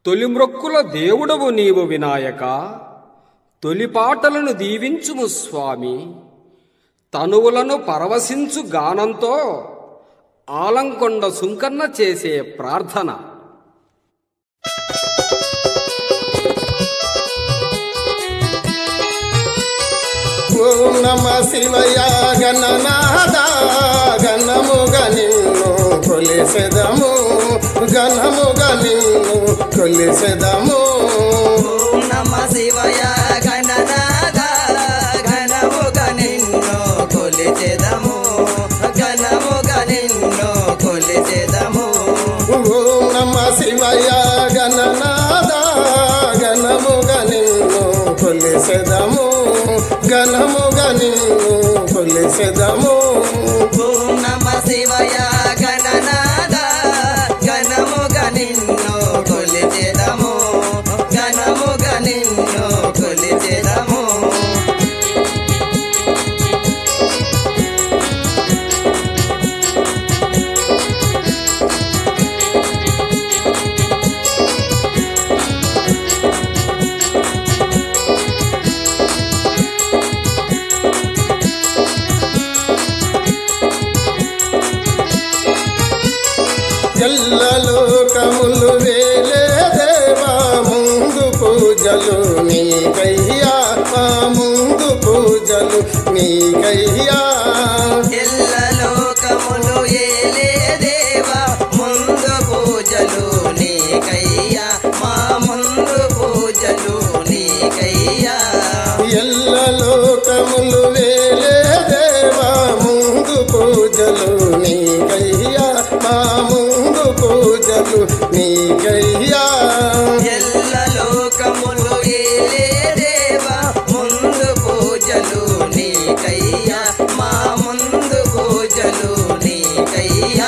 తొలి మ్రొక్కుల దేవుడవు నీవు వినాయక తొలిపాటలను దీవించుము స్వామి తనువులను పరవశించు గానంతో ఆలంకొండ సుంకన్న చేసే ప్రార్థన ఓం నమ శివయ గణనాద గణముగ నిన్ను కొలిసెదము గణముగ నిన్ను కొలిసెదము ఓం నమ శివయ గణనాద ఘనముగ నిన్ను కొలిచెదము ఘనముగ నిన్ను కొలిచెదము ఓం నమ శివయ గణనాద గణముగ నిన్ను కొలిసెదము గణముగ నిన్ను కొలిసెదము ఓం నమ శివయ గణనాద ఘనముగ నిన్ను కొలిచెదము ఘనముగ నిన్ను కొలిచెదము ఎల్లలోకములు వేలే దేవా ముందు పూజలు నీకయ్యా మా ముందు పూజలు నీకయ్యా ఎల్ల లోకములు ఏలే దేవా ముందు పూజలు నీకయ్యా మా ముందు పూజలు నీకయ్యా ఎల్లలోకములు వేలే దేవా ముందు పూజలు నీకయ్యా మా ముందు పూజలు నీకయ్యా ఎల్ల లోకములు ఏలే దేవా ముందు పూజలు నీకయ్యా మా ముందు పూజలు నీకయ్యా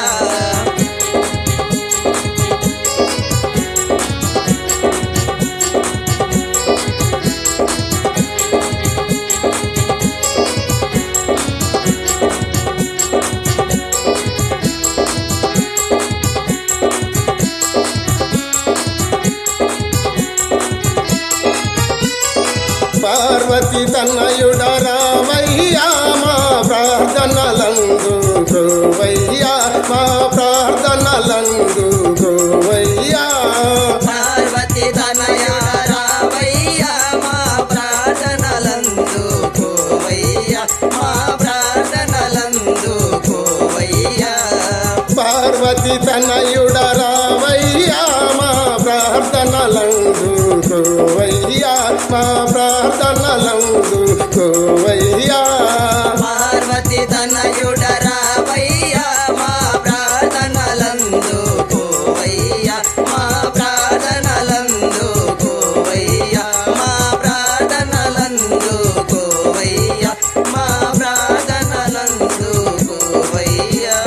పార్వతి తన్నయుడ రామయ్యా మా ప్రార్థనలందు గోవయ్యా మా ప్రార్థనలందు గోవయ్యా పార్వతి తనయ రావయ్యా మా ప్రార్థనలందు కోవయ్యా మా ప్రార్థనలందు కోవయ్యా పార్వతి తనయుడ రామయ్యా మా ప్రార్థనలందు గోవయ్యా మా ప్రార్థనలందు గోవయ్యా పార్వతి తనయుడ రావయ్యా మా ప్రార్థనలందు కోవయ్యా మా ప్రార్థనలందు కోవయ్యా మా ప్రార్థనలందు కోవయ్యా మా ప్రార్థనలందు కోవయ్యా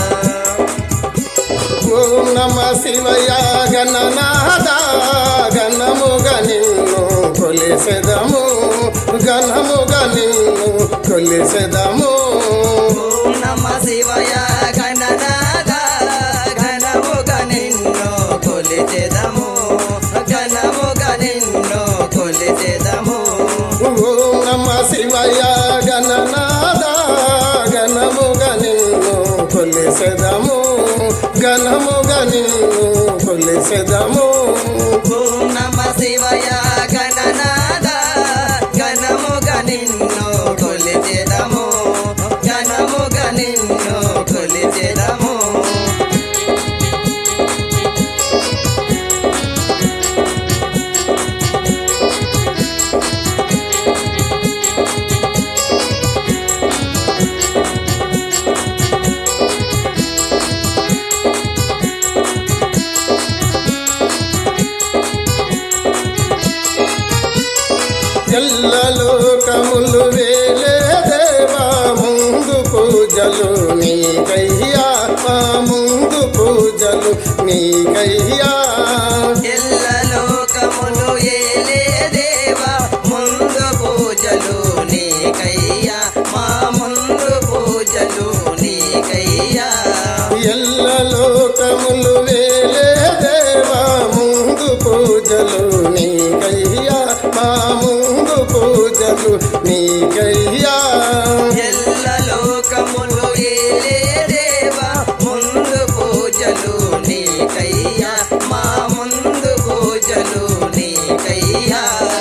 ఓం నమ శివయ గణనాద గణముగ నిన్ను కొలిసెదము గణముగ నిన్ను కొలిసెదము ఓం నమ శివయ గణనాద ఘనముగ నిన్ను కొలిచెదము ఘనముగ నిన్ను కొలిచెదము ఓం నమ శివయ గణనాద గణముగ నిన్ను కొలిసెదము గణముగ నిన్ను కొలిసెదము ఓం నమ శివయ గణనాద ఘనముగ నిన్ను కొలిచెదము ఘనముగ నిన్ను కొలిచెదము ఎల్లలోకములు వేలే దేవా ముందు పూజలు నీకయ్యా మా ముందు పూజలు నీకయ్యా ఎల్ల లోకములు ఏలే దేవా ముందు పూజలు నీకయ్యా మా ముందు పూజలు నీకయ్యా ఎల్లలోకములు వేలే దేవా ముందు పూజలు పూజలు నీకయ్యా మా ముందు పూజలు నీకయ్యా ఎల్ల లోకములు ఏలే దేవా ముందు పూజలు నీకయ్యా మా ముందు పూజలు నీకయ్యా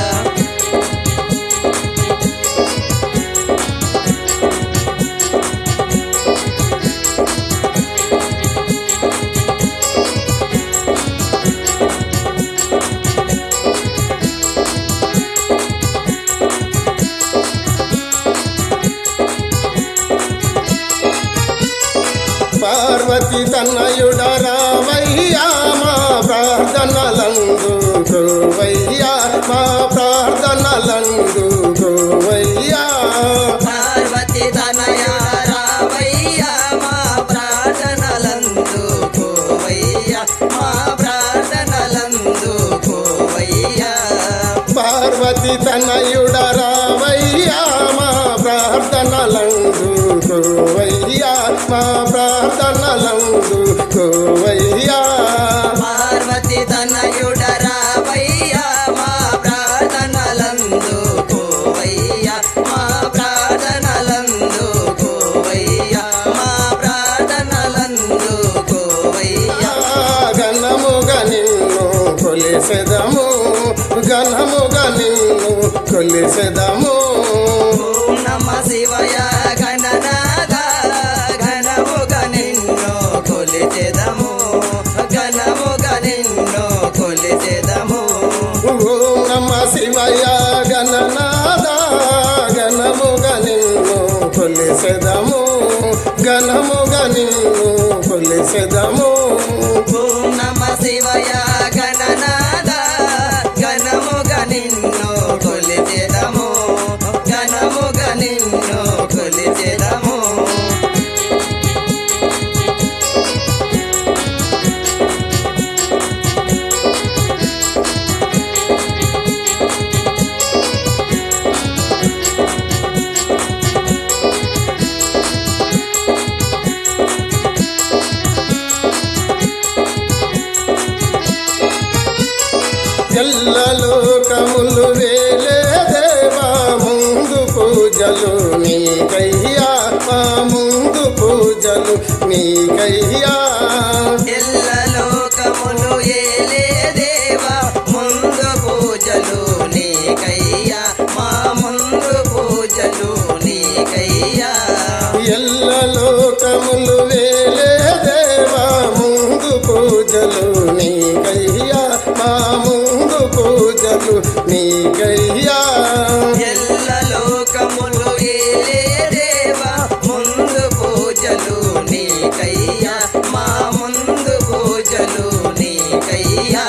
పార్వతి తన్నయుడ రావయ్యా మా ప్రార్థనలందు గోవయ్యా మా ప్రార్థనలందు గోవయ్యా పార్వతి తనయ రావయ్యా మా ప్రార్థనలందు కోవయ్యా మా ప్రార్థనలందు కోవయ్యా పార్వతి తనయుడ రావయ్యా మా ప్రార్థనలందు గోవయ్యా మా ప్రార్థనలందు గోవయ్యా పార్వతి తనయుడ రావయ్యా మా ప్రార్థనలందు కోవయ్యా మా ప్రార్థనలందు కోవయ్యా మా ప్రార్థనలందు కోవయ్యా ఘనముగా నిన్ను కొలిసెదము ఘనముగా నిన్ను కొలిసెదము ఓం నమ శివయ గణనాద ఘనముగా నిన్ను కొలిచెదము ఘనముగా నిన్ను కొలిచెదము ఓం నమ శివయ గణనాద ఘనముగా నిన్ను కొలిసెదము ఘనముగా నిన్ను కొలిసెదము ఓం నమ శివయ గణనాద ఘనముగా నిన్ను కొలిచెదము ఘనముగా నిన్ను కొలిచెదము ఎల్ల లోకములు వేలే దేవా ముందు పూజలు నీకయ్యా మా ముందు పూజలు నీకయ్యా ఎల్ల లోకములు ఏలే దేవా ముందు పూజలు నీకయ్యా మా ముందు పూజలు నీకయ్యా ఎల్ల లోకములు వేలే దేవా ముందు పూజలు నీకయ్యా మా ముందు పూజలు నీకయ్యా ఎల్ల లోకములు ఏలే దేవా ముందు పూజలు నీకయ్యా మా ముందు పూజలు నీకయ్యా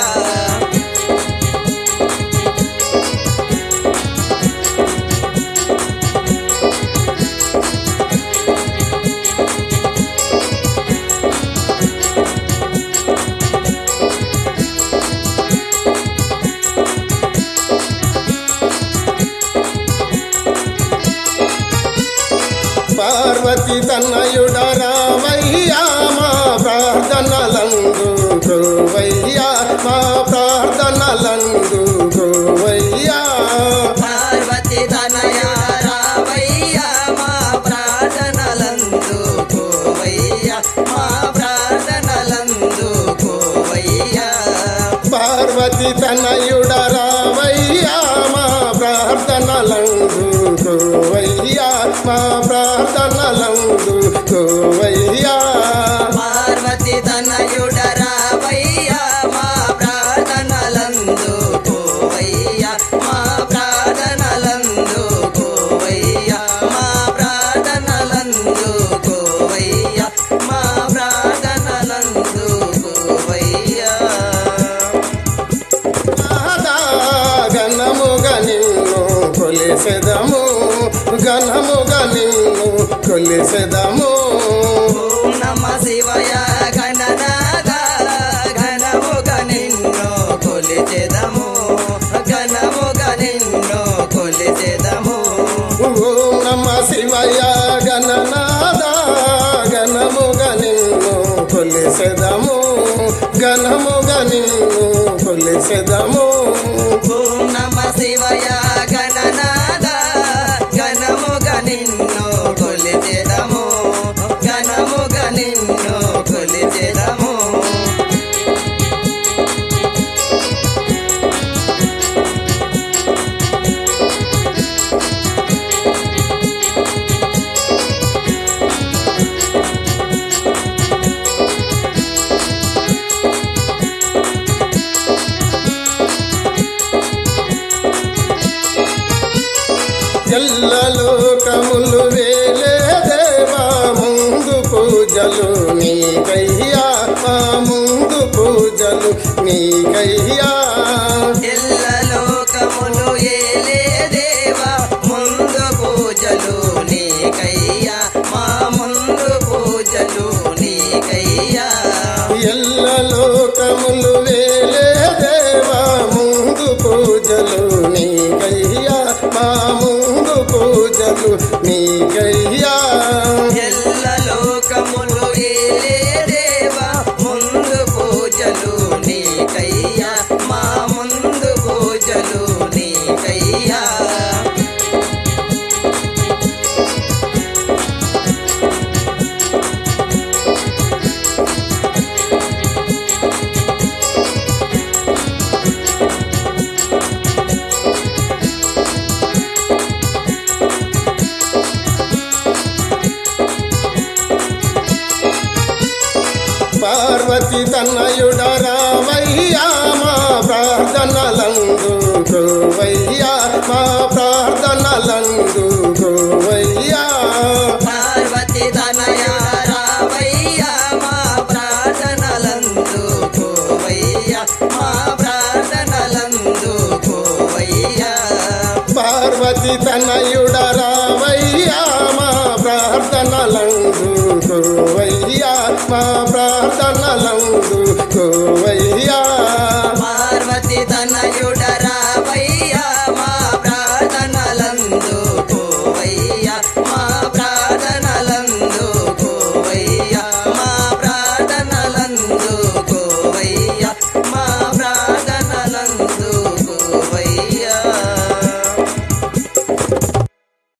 పార్వతి తన్నయుడ రావయ్యా మా ప్రార్థనలందు గోవయ్యా మా ప్రార్థనలందు గోవయ్యా పార్వతి తనయ రావయ్యా మా ప్రార్థనలందు కోవయ్యా మా ప్రార్థనలందు కోవయ్యా పార్వతి తనయుడ రావయ్యా మా ప్రార్థనలందు గోవయ్యా మా ప్రార్థనలందు గోవయ్యా పార్వతి తనయుడ రావయ్యా మా ప్రార్థనలందు కోవయ్యా మా ప్రార్థనలందు కోవయ్యా మా ప్రార్థనలందు కోవయ్యా మా ప్రార్థనలందు కోవయ్యా నాదా ఘనముగా నిన్ను కొలిసెదము ఘనముగా నిన్ను కొలిసెదము ఓం నమ శివయ గణనాద ఘనముగా నిన్ను కొలిచెదము ఘనముగా నిన్ను కొలిచెదము ఓం నమ శివయ గణనాద ఘనముగా నిన్ను కొలిసెదము ఘనముగా నిన్ను కొలిసెదము కొలిసెదము ఓం నమ శివయ గణనాద ఘనముగ నిన్ను కొలిచెదము ఘనముగ నిన్ను కొలిచెదము ఎల్ల లోకములు వేలే దేవా ముందు పూజలు నీకయ్యా మా ముందు పూజలు నీకయ్యా ఎల్ల లోకములు ఏలే దేవా ముందు పూజలు నీకయ్యా మా ముందు పూజలు నీకయ్యా ఎల్ల లోకములు వేలే దేవా ముందు పూజలు నీకయ్యా మా ముందు పూజలు నీకయ్యా ఎల్ల లోకములు ఏలే దేవా ముందు పూజలు నీకయ్యా మా ముందు పూజలు నీకయ్యా పార్వతి తన్నయుడ రామయ్యా మా ప్రార్థనలందు గోవయ్యా మా ప్రార్థనలందు గోవయ్యా పార్వతి తనయ రావయ్యా మా ప్రార్థనలందు కోవయ్యా మా ప్రార్థనలందు కోవయ్యా పార్వతి తనయుడ రామయ్యా మా ప్రార్థనలందు గోవయ్యా మా ప్రార్థన